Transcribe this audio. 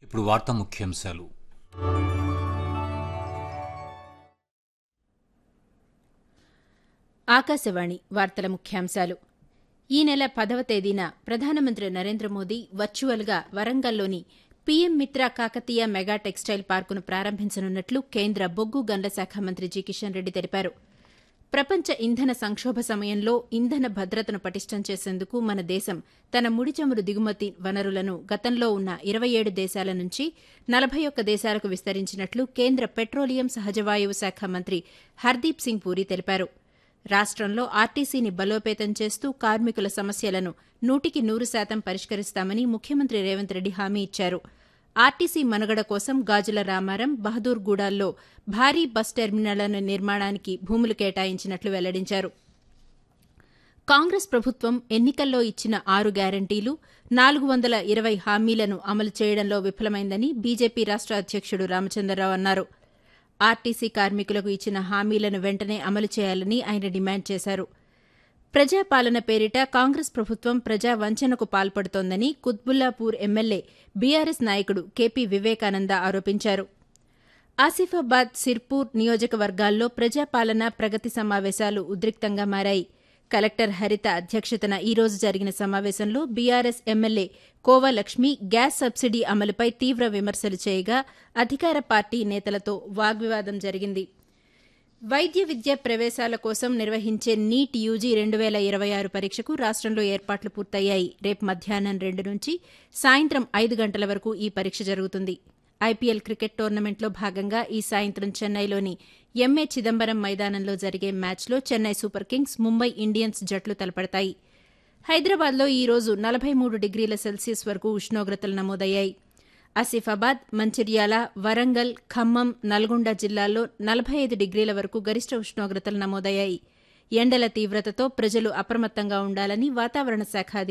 ఇప్పుడు వార్తా ముఖ్యాంశాలు ఆకాశవాణి వార్తల ముఖ్యాంశాలు ఈ నెల పదవ తేదీన ప్రధానమంత్రి నరేంద్ర మోదీ వర్చువల్గా వరంగల్లోని PM Mitra Kakatiya mega textile పార్కును ప్రారంభించనున్నట్లు కేంద్ర బొగ్గు గన్ల శాఖ మంత్రి జి కిషన్ రెడ్డి తెలిపారు ప్రపంచ ఇంధన సంక్షోభ సమయంలో ఇంధన భద్రతను పటిష్టం చేసేందుకు మన దేశం తన ముడి చమురు దిగుమతి వనరులను గతంలో ఉన్న ఇరవై ఏడు దేశాల నుంచి నలభై ఒక్క దేశాలకు విస్తరించినట్లు కేంద్ర పెట్రోలియం సహజవాయువు శాఖ మంత్రి హర్దీప్ సింగ్ పూరి తెలిపారు రాష్టంలో ఆర్టీసీని బలోపేతం చేస్తూ కార్మికుల సమస్యలను నూటికి నూరు శాతం పరిష్కరిస్తామని ముఖ్యమంత్రి రేవంత్ రెడ్డి హామీ ఇచ్చారు ఆర్టీసీ మనుగడ కోసం గాజుల రామారం బహదూర్గూడాల్లో భారీ బస్ టెర్మినళ్ల నిర్మాణానికి భూములు కేటాయించినట్లు వెల్లడించారు కాంగ్రెస్ ప్రభుత్వం ఎన్నికల్లో ఇచ్చిన ఆరు గ్యారంటీలు నాలుగు వందల ఇరవై హామీలను అమలు చేయడంలో విఫలమైందని బీజేపీ రాష్ట అధ్యక్షుడు రామచంద్రరావు అన్నారు ఆర్టీసీ కార్మికులకు ఇచ్చిన హామీలను వెంటనే అమలు చేయాలని ఆయన డిమాండ్ చేశారు ప్రజాపాలన పేరిట కాంగ్రెస్ ప్రభుత్వం ప్రజా వంచనకు పాల్పడుతోందని కుత్బుల్లాపూర్ ఎమ్మెల్యే బీఆర్ఎస్ నాయకుడు కేపీ వివేకానంద ఆరోపించారు ఆసిఫాబాద్ సిర్పూర్ నియోజకవర్గాల్లో ప్రజాపాలన ప్రగతి సమావేశాలు ఉద్రిక్తంగా మారాయి కలెక్టర్ హరిత అధ్యక్షతన ఈ రోజు జరిగిన సమావేశంలో BRS MLA Kova Lakshmi gas subsidy అమలుపై తీవ్ర విమర్శలు చేయగా అధికార పార్టీ నేతలతో వాగ్వివాదం జరిగింది వైద్య విద్య ప్రవేశాల కోసం నిర్వహించే నీట్ యూజీ రెండు వేల ఇరవై ఆరు పరీక్షకు రాష్టంలో ఏర్పాట్లు పూర్తయ్యాయి రేపు మధ్యాహ్నం రెండు నుంచి సాయంత్రం ఐదు గంటల వరకు ఈ పరీక్ష జరుగుతుంది ఐపీఎల్ క్రికెట్ టోర్నమెంట్లో భాగంగా ఈ సాయంత్రం చెన్నైలోని ఎంఏ చిదంబరం మైదానంలో జరిగే మ్యాచ్లో Chennai Super Kings Mumbai Indians జట్లు తలపడతాయి హైదరాబాద్లో ఈ రోజు నలభై మూడు డిగ్రీల సెల్సియస్ వరకు ఉష్ణోగ్రతలు నమోదయ్యాయి ఆసిఫాబాద్ మంచిర్యాల వరంగల్ ఖమ్మం నల్గొండ జిల్లాల్లో నలభై ఐదు డిగ్రీల వరకు గరిష్ట ఉష్ణోగ్రతలు నమోదయ్యాయి ఎండల తీవ్రతతో ప్రజలు అప్రమత్తంగా ఉండాలని వాతావరణ శాఖ